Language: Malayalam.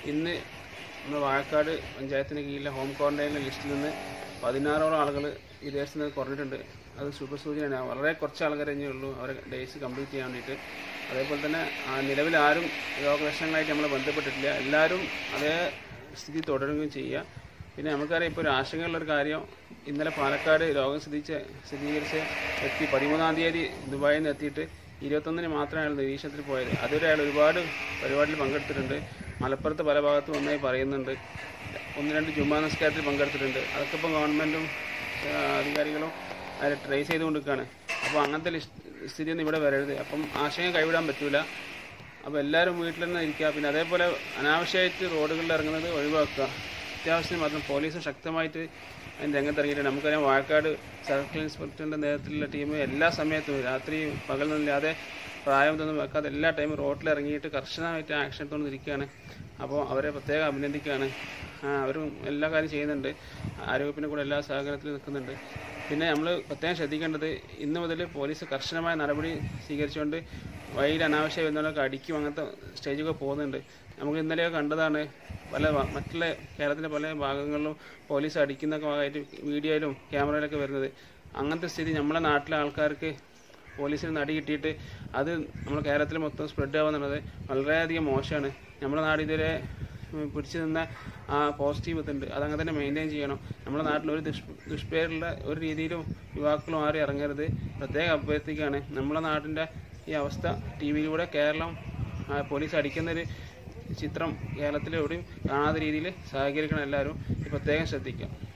ഇന്ന് നമ്മുടെ വാഴക്കാട് പഞ്ചായത്തിന് കീഴിലെ ഹോം ക്വാറന്റൈനിലെ ലിസ്റ്റിൽ നിന്ന് പതിനാറോളം ആളുകൾ വിദേശത്ത് നിന്ന് കുറഞ്ഞിട്ടുണ്ട് അത് ശുഭസൂചനയാണ് വളരെ കുറച്ച് ആൾക്കാരെ ഇനിയേ ഉള്ളൂ അവരെ ഡേയ്സ് കംപ്ലീറ്റ് ചെയ്യാൻ വേണ്ടിയിട്ട് അതേപോലെ തന്നെ ആ, നിലവിൽ ആരും രോഗലക്ഷണങ്ങളായിട്ട് നമ്മളെ ബന്ധപ്പെട്ടിട്ടില്ല എല്ലാവരും അതേ സ്ഥിതി തുടരുകയും ചെയ്യുക പിന്നെ നമുക്കറിയാം ഇപ്പോൾ ഒരു ആശങ്കയുള്ളൊരു കാര്യം ഇന്നലെ പാലക്കാട് രോഗം സ്ഥിതിച്ച സ്ഥിരീകരിച്ച വ്യക്തി പതിമൂന്നാം തീയതി ദുബായിൽ നിന്ന് എത്തിയിട്ട് ഇരുപത്തൊന്നിന് മാത്രമേ അയാൾ നിരീക്ഷണത്തിൽ പോയത് അതുവരെ അയാൾ ഒരുപാട് പരിപാടിയിൽ പങ്കെടുത്തിട്ടുണ്ട് മലപ്പുറത്ത് പല ഭാഗത്തും ഒന്നായി പറയുന്നുണ്ട് ഒന്ന് രണ്ട് ജുമാ നിസ്കാരത്തിൽ പങ്കെടുത്തിട്ടുണ്ട് അതൊക്കെ ഇപ്പം ഗവൺമെൻറ്റും അധികാരികളും അതിൽ ട്രേസ് ചെയ്തുകൊണ്ടിരിക്കുകയാണ് അപ്പോൾ അങ്ങനത്തെ ലിസ്റ്റ് സ്ഥിതിയൊന്നും ഇവിടെ വരരുത് അപ്പം ആശയം കൈവിടാൻ പറ്റൂല അപ്പോൾ എല്ലാവരും വീട്ടിൽ തന്നെ ഇരിക്കുക പിന്നെ അതേപോലെ അനാവശ്യമായിട്ട് റോഡുകളിൽ ഇറങ്ങുന്നത് ഒഴിവാക്കുക അത്യാവശ്യം മാത്രം പോലീസ് ശക്തമായിട്ട് അതിന് രംഗത്തിറങ്ങിയിട്ടുണ്ട് നമുക്കറിയാം വാഴക്കാട് സർക്കിൾ ഇൻസ്പെക്ടറിൻ്റെ നേതൃത്വത്തിലുള്ള ടീം എല്ലാ സമയത്തും രാത്രി പകലൊന്നുമില്ലാതെ പ്രായമൊന്നും വെക്കാതെ എല്ലാ ടൈമും റോഡിൽ ഇറങ്ങിയിട്ട് കർശനമായിട്ട് ആക്ഷൻ എടുത്തുകൊണ്ടിരിക്കുകയാണ് അപ്പോൾ അവരെ പ്രത്യേകം അഭിനന്ദിക്കുകയാണ് ആ, അവരും എല്ലാ കാര്യം ചെയ്യുന്നുണ്ട് ആരോഗ്യത്തിൻ്റെ കൂടെ എല്ലാ സഹകരണത്തിലും നിൽക്കുന്നുണ്ട് പിന്നെ നമ്മൾ പ്രത്യേകം ശ്രദ്ധിക്കേണ്ടത് ഇന്ന് മുതൽ പോലീസ് കർശനമായ നടപടി സ്വീകരിച്ചുകൊണ്ട് വഴിയിൽ അനാവശ്യ വരുന്നവരൊക്കെ അടിക്കും അങ്ങനത്തെ സ്റ്റേജൊക്കെ പോകുന്നുണ്ട് നമുക്ക് ഇന്നലെയൊക്കെ കണ്ടതാണ് പല വ- മറ്റുള്ള കേരളത്തിലെ പല ഭാഗങ്ങളിലും പോലീസ് അടിക്കുന്നൊക്കെ ഭാഗമായിട്ട് വീഡിയോയിലും ക്യാമറയിലൊക്കെ വരുന്നത് അങ്ങനത്തെ സ്ഥിതി നമ്മളെ നാട്ടിലെ ആൾക്കാർക്ക് പോലീസിന് നടി കിട്ടിയിട്ട് അത് നമ്മൾ കേരളത്തിൽ മൊത്തം സ്പ്രെഡ് ആവുന്നുള്ളത് വളരെയധികം മോശമാണ് നമ്മുടെ നാട് ഇതുവരെ ഉം, പിടിച്ചു നിന്ന ആ പോസിറ്റീവ് ഇതുണ്ട് അതങ്ങനെ തന്നെ മെയിൻറ്റെയിൻ ചെയ്യണം നമ്മുടെ നാട്ടിൽ ഒരു ദുഷ് ദുഷ്പേരുള്ള ഒരു രീതിയിലും യുവാക്കളും ആരും ഇറങ്ങരുത് പ്രത്യേകം അഭ്യർത്ഥിക്കുകയാണ് നമ്മുടെ നാടിൻ്റെ ഈ അവസ്ഥ ടി വിയിലൂടെ കേരളം ആ, പോലീസ് അടിക്കുന്നൊരു ചിത്രം കേരളത്തിൽ എവിടെയും കാണാത്ത രീതിയിൽ സഹകരിക്കണം എല്ലാവരും ഇത് പ്രത്യേകം ശ്രദ്ധിക്കാം